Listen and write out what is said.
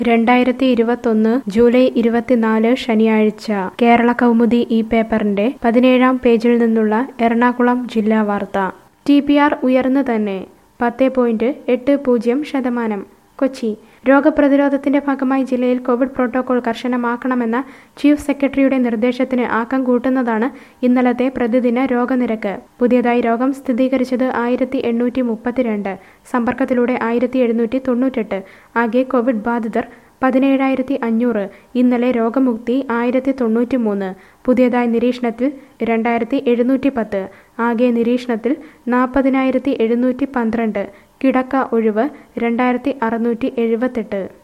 രണ്ടായിരത്തി ഇരുപത്തൊന്ന് ജൂലൈ ഇരുപത്തിനാല് ശനിയാഴ്ച കേരള കൗമുദി ഈ പേപ്പറിന്റെ പതിനേഴാം പേജിൽ നിന്നുള്ള എറണാകുളം ജില്ലാ വാർത്ത ടി പി ആർ ഉയർന്നു തന്നെ പത്ത് പോയിന്റ് എട്ട് പൂജ്യം ശതമാനം കൊച്ചി രോഗപ്രതിരോധത്തിന്റെ ഭാഗമായി ജില്ലയിൽ കോവിഡ് പ്രോട്ടോകോൾ കർശനമാക്കണമെന്ന ചീഫ് സെക്രട്ടറിയുടെ നിർദ്ദേശത്തിന് ആക്കം കൂട്ടുന്നതാണ് ഇന്നലത്തെ പ്രതിദിന രോഗനിരക്ക് പുതിയതായി രോഗം സ്ഥിരീകരിച്ചത് ആയിരത്തി എണ്ണൂറ്റി മുപ്പത്തിരണ്ട് സമ്പർക്കത്തിലൂടെ ആയിരത്തി എഴുന്നൂറ്റി തൊണ്ണൂറ്റെട്ട് ആകെ കോവിഡ് ബാധിതർ പതിനേഴായിരത്തി അഞ്ഞൂറ് ഇന്നലെ രോഗമുക്തി ആയിരത്തി തൊണ്ണൂറ്റി മൂന്ന് പുതിയതായി നിരീക്ഷണത്തിൽ രണ്ടായിരത്തി എഴുന്നൂറ്റി പത്ത് ആകെ നിരീക്ഷണത്തിൽ നാൽപ്പതിനായിരത്തി എഴുന്നൂറ്റി പന്ത്രണ്ട് കിടക്ക ഒഴിവ് രണ്ടായിരത്തി അറുന്നൂറ്റി എഴുപത്തെട്ട്